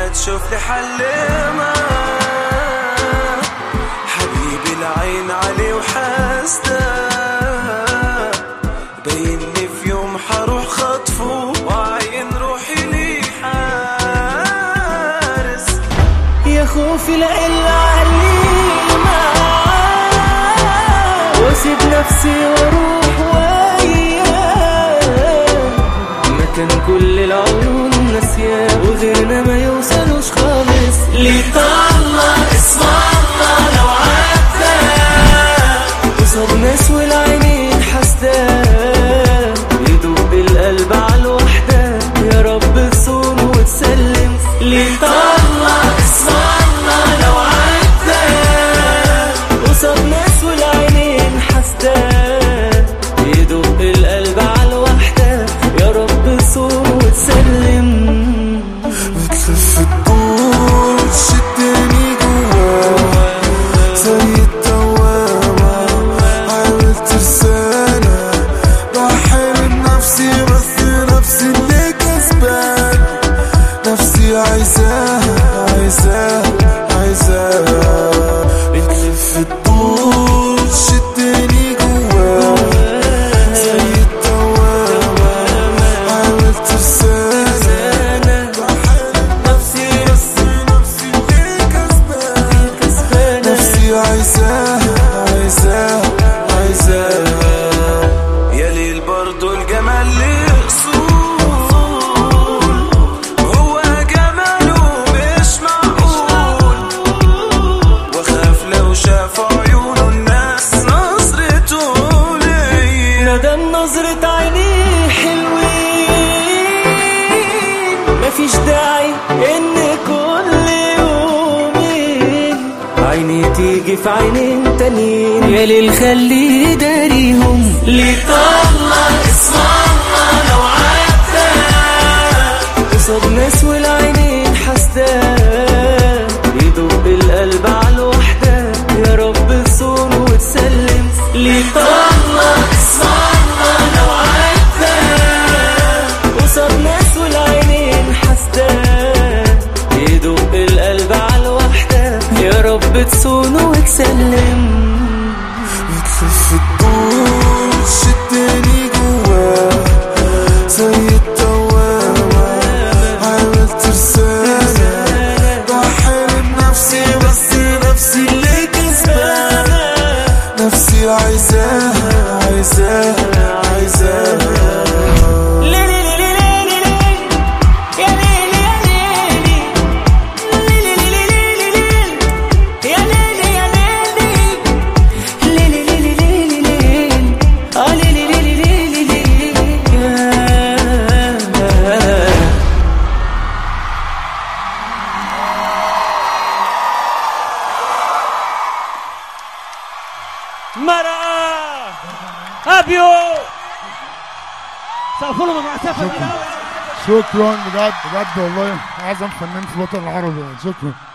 ما تشوف لي حل ما حبيبي العين عليه وحاسده بيني في يوم حروح خطفه وعين روحي لي حارس يا خوفي لإلا عليما واسيب نفسي واروح وياه مكان كل العيون ناسياه وغيرنا ما يوصلوش خالص ليه طلع اسم الله لو عدى قصاد ناس والعينين حاسداه يدوب القلب على الوحدة يا رب تصون وتسلم ليه طلع اسم الله لو عدى قصاد ناس والعينين حاسداه يدوب القلب على الوحدة يا رب تصون وتسلم بتلف الدور تشدني جوا زي الدوامة حاولت رسالة بحارب نفسي بس نفسي اللي كسبان نفسي عايزاها عايزاها عايزاها بتلف الدور تشدني جوا زي الدوامة حاولت رسالة نفسي نفسي نفسي ليه كسبان نفسي عايزاها عايزاها عايزاها يا ليل برضو الجمال ليه اصول هو جماله مش معقول واخاف لو شاف عيونه الناس نظرته ليا ندم نظرة عينيه حلوين مفيش داعي ان كل يومين عيني تيجي في عينين تانيين يا ليل خليه داريهم ليه طلع اسم الله لو عدى قصاد ناس والعينين حاسداه يدوب القلب على الوحدة يا رب تصون وتسلم ليه طلع اسم الله لو عدى قصاد ناس والعينين حاسداه يدوب القلب على الوحدة يا رب تصون وتسلم بتلف الدور تشدني جوا زي الدوامة حاولت رسالة بحارب نفسي بس نفسي اللي كسبان نفسي عايزاها عايزاها عايزاها ليلي ليلي ليلي ليلي يا ليلي يا ليلي ليلي ليلي ليلي يا ليلي يا ليلي ليلي ليلي ليلي ليلي اه ليلي ليلي ليلي ليلي مرأة أبيو سأقول مع سفر شكرا بجد بجد والله اعظم فنان في الوطن العربي شكرا